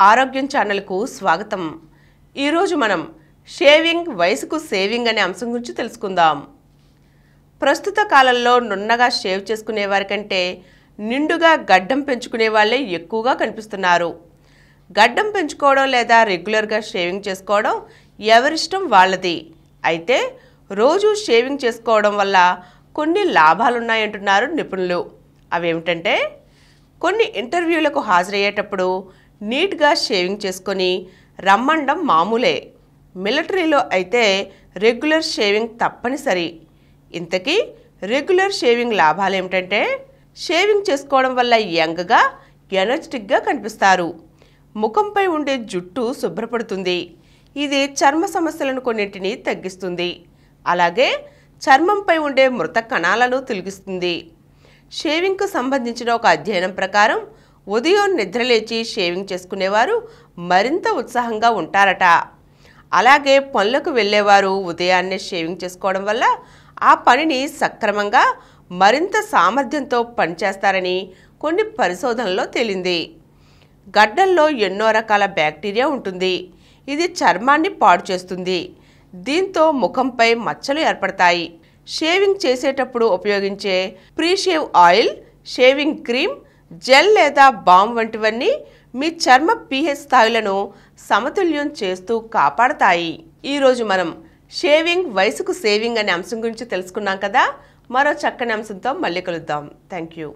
ఆరోగ్యం ఛానల్కు స్వాగతం ఈరోజు మనం షేవింగ్ వయసుకు సేవింగ్ అనే అంశం గురించి తెలుసుకుందాం ప్రస్తుత కాలంలో నున్నగా షేవ్ చేసుకునే వారి కంటే నిండుగా గడ్డం పెంచుకునే వాళ్ళే ఎక్కువగా కనిపిస్తున్నారు గడ్డం పెంచుకోవడం లేదా రెగ్యులర్గా షేవింగ్ చేసుకోవడం ఎవరిష్టం వాళ్ళది అయితే రోజు షేవింగ్ చేసుకోవడం వల్ల కొన్ని లాభాలున్నాయంటున్నారు నిపుణులు అవేమిటంటే కొన్ని ఇంటర్వ్యూలకు హాజరయ్యేటప్పుడు నీట్గా షేవింగ్ చేసుకొని రమ్మండం మామూలే మిలిటరీలో అయితే రెగ్యులర్ షేవింగ్ తప్పనిసరి ఇంతకీ రెగ్యులర్ షేవింగ్ లాభాలు ఏమిటంటే షేవింగ్ చేసుకోవడం వల్ల యంగ్గా ఎనర్జెటిక్గా కనిపిస్తారు ముఖంపై ఉండే జుట్టు శుభ్రపడుతుంది ఇది చర్మ సమస్యలను కొన్నింటిని తగ్గిస్తుంది అలాగే చర్మంపై ఉండే మృత కణాలను తొలగిస్తుంది షేవింగ్కు సంబంధించిన ఒక అధ్యయనం ప్రకారం ఉదయం నిద్రలేచి షేవింగ్ చేసుకునేవారు మరింత ఉత్సాహంగా ఉంటారట అలాగే పనులకు వెళ్ళేవారు ఉదయాన్నే షేవింగ్ చేసుకోవడం వల్ల ఆ పనిని సక్రమంగా మరింత సామర్థ్యంతో పనిచేస్తారని కొన్ని పరిశోధనల్లో తేలింది గడ్డల్లో ఎన్నో రకాల బ్యాక్టీరియా ఉంటుంది ఇది చర్మాన్ని పాడు చేస్తుంది దీంతో ముఖంపై మచ్చలు ఏర్పడతాయి షేవింగ్ చేసేటప్పుడు ఉపయోగించే pre shave oil shaving cream gel లేదా బామ్ వంటివన్నీ మీ చర్మ పీహెచ్ స్థాయిలను సమతుల్యం చేస్తూ కాపాడతాయి ఈరోజు మనం షేవింగ్ వయసుకు సేవింగ్ అనే అంశం గురించి తెలుసుకున్నాం కదా మరో చక్కని అంశంతో మళ్ళీ కలుద్దాం థ్యాంక్ యూ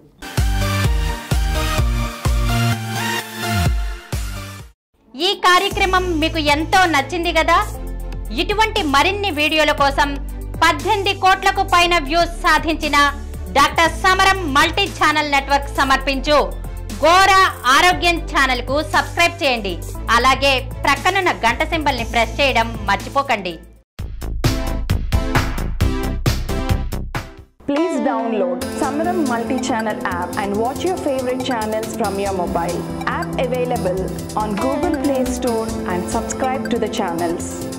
ఈ కార్యక్రమం మీకు ఎంతో నచ్చింది కదా ఇటువంటి మరిన్ని వీడియోల కోసం పద్దెనిమిది కోట్లకు పైన వ్యూస్ సాధించిన డాక్టర్ సమరం మల్టీ ఛానల్ నెట్వర్క్ సమర్పించు గోరా ఆరోగ్యం ఛానల్ కు సబ్స్క్రైబ్ చేయండి అలాగే ప్రక్కనున్న గంట సింబల్ ని ప్రెస్ చేయడం మర్చిపోకండి Please download Samaram multi-channel app and watch your favorite channels from your mobile. App available on Google Play Store and subscribe to the channels.